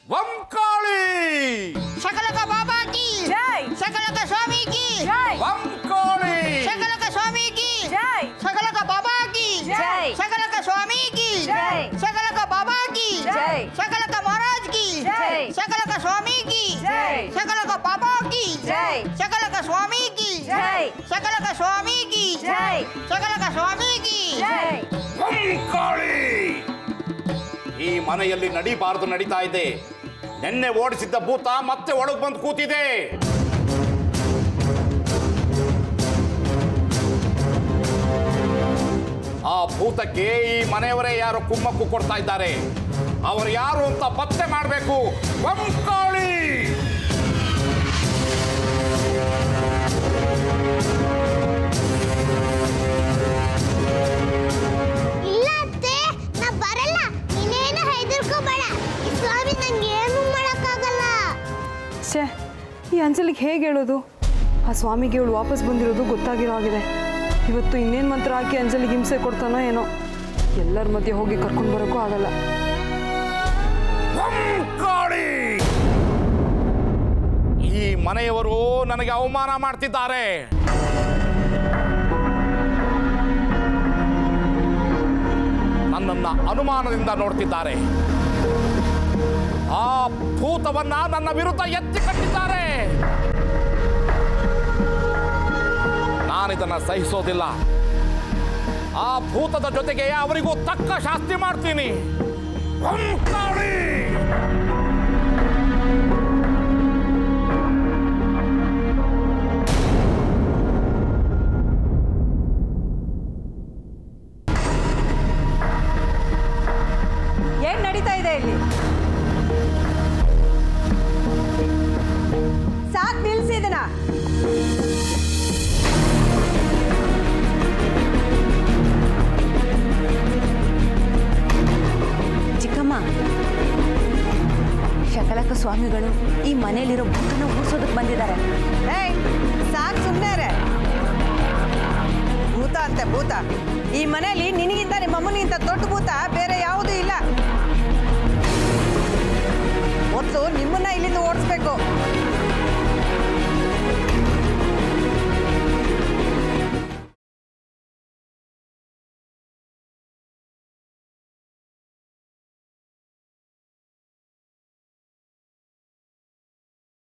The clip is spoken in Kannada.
ವಂಕಾಳಿ ಶಕಲಕ ಬಾಬಾ ಕಿ ಜೈ ಶಕಲಕ ಸ್ವಾಮಿ ಕಿ ಜೈ ವಂಕಾಳಿ ಶಕಲಕ ಸ್ವಾಮಿ ಕಿ ಜೈ ಶಕಲಕ ಬಾಬಾ ಕಿ ಜೈ. ಶಕಲಕ ಸ್ವಾಮಿ ಕಿ ಜೈ. ಶಕಲಕ ಬಾಬಾ ಕಿ ಜೈ. ಶಕಲಕ ಮಹಾರಾಜ್ ಕಿ ಜೈ. ಶಕಲಕ ಸ್ವಾಮಿ ಕಿ ಜೈ. ಶಕಲಕ ಬಾಬಾ ಕಿ ಜೈ. ಶಕಲಕ ಸ್ವಾಮಿ ಕಿ ಜೈ. ಶಕಲಕ ಸ್ವಾಮಿ ಕಿ ಜೈ. ಶಕಲಕ ಸ್ವಾಮಿ ಕಿ ಜೈ ವಂಕಾಳಿ ಈ ಮನೆಯಲ್ಲಿ ನಡಿಬಾರದು ನಡೀತಾ ಇದೆ ನಿನ್ನೆ ಓಡಿಸಿದ್ದ ಭೂತ ಮತ್ತೆ ಒಳಗೆ ಬಂದು ಕೂತಿದೆ ಆ ಭೂತಕ್ಕೆ ಈ ಮನೆಯವರೇ ಯಾರು ಕುಮ್ಮಕ್ಕು ಕೊಡ್ತಾ ಇದ್ದಾರೆ ಅವರು ಯಾರು ಅಂತ ಪತ್ತೆ ಮಾಡಬೇಕು ವಂಕಾಳಿ ಇಲ್ಲ ಅತ್ತೆ ನಾ ಬರಲ್ಲ ನೀನೇನು ಹೆದರ್ಕೋಬೇಡ ಈ ಸ್ವಾಮಿ ನಂಗೆ ಏನು ಮಾಡಕ್ಕಾಗಲ್ಲ ಛೇ ಈ ಅಂಜಲಿಗೆ ಹೇಗೆ ಹೇಳೋದು ಆ ಸ್ವಾಮಿಗೆ ಇವಳು ವಾಪಸ್ ಬಂದಿರೋದು ಗೊತ್ತಾಗಿರೋ ಆಗಿದೆ ಇವತ್ತು ಇನ್ನೇನು ಮಂತ್ರ ಹಾಕಿ ಅಂಜಲಿಗೆ ಹಿಂಸೆ ಕೊಡ್ತಾನೋ ಏನೋ ಎಲ್ಲರ ಮಧ್ಯೆ ಹೋಗಿ ಕರ್ಕೊಂಡು ಬರೋಕ್ಕೂ ಆಗಲ್ಲ ವಂಕಾಳಿ ಈ ಮನೆಯವರು ನನಗೆ ಅವಮಾನ ಮಾಡ್ತಿದ್ದಾರೆ ನನ್ನನ್ನ ಅನುಮಾನದಿಂದ ನೋಡ್ತಿದ್ದಾರೆ ಆ ಭೂತವನ್ನ ನನ್ನ ವಿರುದ್ಧ ಎತ್ತಿ ಕಟ್ಟಿದ್ದಾರೆ ನಾನಿದನ್ನ ಸಹಿಸೋದಿಲ್ಲ ಆ ಭೂತದ ಜೊತೆಗೆ ಅವರಿಗೂ ತಕ್ಕ ಶಾಸ್ತಿ ಮಾಡ್ತೀನಿ ವಂಕಾಳಿ ಏನು ನಡೀತಾ ಇದೆ ಇಲ್ಲಿ ಸಾಕು ನಿಲ್ಸಿದನ ಚಿಕ್ಕಮ್ಮ ಶಕಲಕ ಸ್ವಾಮಿಗಳು ಈ ಮನೆಯಲ್ಲಿರೋ ಭೂತನ ಓಡಿಸೋದಕ್ಕೆ ಬಂದಿದ್ದಾರೆ ಏಯ್ ಸಾಕು ಸುಮ್ಮನೆ ಭೂತ ಅಂತೆ ಭೂತ ಈ ಮನೆಯಲ್ಲಿ ನಿನಗಿಂತ ನಿಮ್ಮ ಅಮ್ಮನಿಗಿಂತ ದೊಡ್ಡ ಭೂತ ಬೇರೆ ಯಾವುದೂ ಇಲ್ಲ ಮೊದಲು ನಿಮ್ಮನ್ನ ಇಲ್ಲಿಂದ ಓಡಿಸ್ಬೇಕು